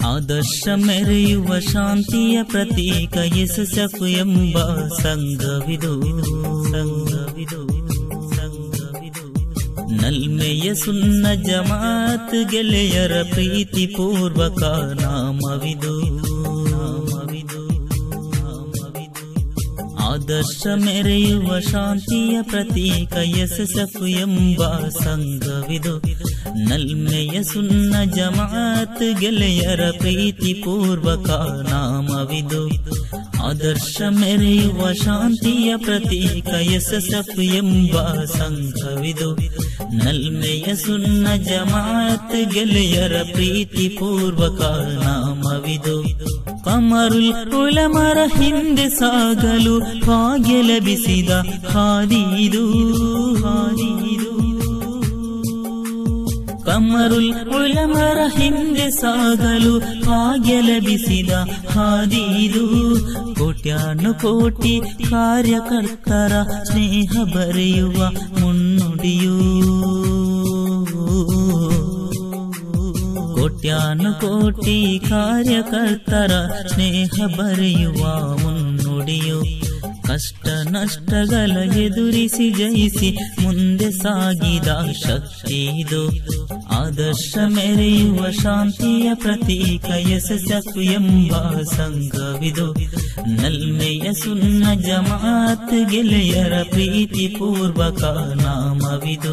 ಆದರ್ಶ ಮೆರೆಯುವ ಶಾಂತಿಯ ಪ್ರತೀಕ ಎಸಸಫ್ ಎಂಬ ಸಂಘವಿದು ಸಂಘವಿದು ಸಂಘವಿದು ನಲ್ಮೆಯ ಸುನ್ನ ಜಮಾತ್ ಗೆಳೆಯರ ಪ್ರೀತಿ ಪೂರ್ವಕ ನಾಮವಿದು ನಾಮವಿದು ನಾಮವಿದು ಆದರ್ಶ ಮೆರೆಯುವ ಶಾಂತಿಯ ಪ್ರತೀಕ ಎಸಸಫ್ ಎಂಬ ಸಂಘವಿದು ನಲ್ಮೆಯ ಸುನ್ನ ಜಮಾತ್ ಗೆಳೆಯರ ಪ್ರೀತಿ ಪೂರ್ವಕ ನಾಮವಿದು ಆದರ್ಶ ಮೆರೆಯುವ ಶಾಂತಿಯ ಪ್ರತೀಕ ಎಸಸಫ್ ಎಂಬ ಸಂಘವಿದು ನಲ್ಮೆಯ ಸುನ್ನ ಜಮಾತ್ ಗೆಳೆಯರ ಪ್ರೀತಿ ಪೂರ್ವಕ ನಾಮವಿದು ಕಮರುಲ್ ಉಲಮರ ಹಿಂದೆ ಸಾಗಲು ಭಾಗ್ಯ ಲಭಿಸಿದ ಹಾದಿದು ಹಾದಿದು ಕಮರುಲ್ ಉಲಮರ ಹಿಂದೆ ಸಾಗಲು ಭಾಗ್ಯ ಲಭಿಸಿದ ಹಾದಿದು ಕೋಟ್ಯಾನು ಕೋಟಿ ಕಾರ್ಯಕರ್ತರ ಸ್ನೇಹ ಬರೆಯುವ ಮುನ್ನುಡಿಯೂ ಕೋಟ್ಯಾನು ಕೋಟಿ ಕಾರ್ಯಕರ್ತರ ಸ್ನೇಹ ಬರೆಯುವ ಮುನ್ನುಡಿಯು ಕಷ್ಟ ನಷ್ಟಗಳ ಎದುರಿಸಿ ಜಯಿಸಿ ಮುಂದೆ ಸಾಗಿದ ಶಕ್ತಿದು ಆದರ್ಶ ಮೆರೆಯುವ ಶಾಂತಿಯ ಪ್ರತೀಕ ಎಸಸಫ್ ಎಂಬ ಸಂಘವಿದು ನಲ್ಮೆಯ ಸುನ್ನ ಜಮಾತ್ ಗೆಳೆಯರ ಪ್ರೀತಿ ಪೂರ್ವಕ ನಾಮವಿದು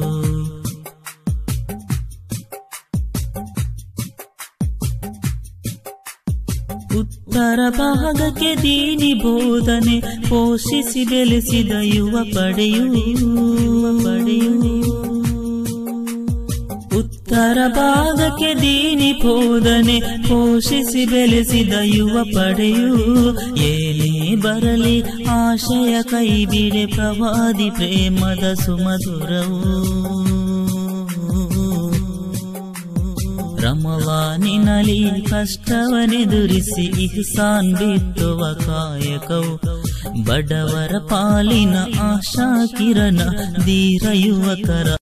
ಉತ್ತರ ಭಾಗಕ್ಕೆ ದೀನಿ ಬೋಧನೆ ಪೋಷಿಸಿ ಬೆಳೆಸಿದ ಯುವ ಪಡೆಯು ಪಡೆಯು ಉತ್ತರ ಭಾಗಕ್ಕೆ ದೀನಿ ಬೋಧನೆ ಪೋಷಿಸಿ ಬೆಳೆಸಿದ ಯುವ ಪಡೆಯು ಏನೇ ಬರಲಿ ಆಶಯ ಕೈ ಬಿಡೆ ಪ್ರವಾದಿ ಪ್ರೇಮದ ಸುಮಧುರವು ರಮವಾನಿನಲಿ ಕಷ್ಟವನೆದುರಿಸಿ ಇಹ್ಸಾನ್ ಬಿತ್ತುವ ಕಾಯಕವು ಬಡವರ ಪಾಲಿನ ಆಶಾ ಕಿರಣ ಧೀರ ಯುವಕರ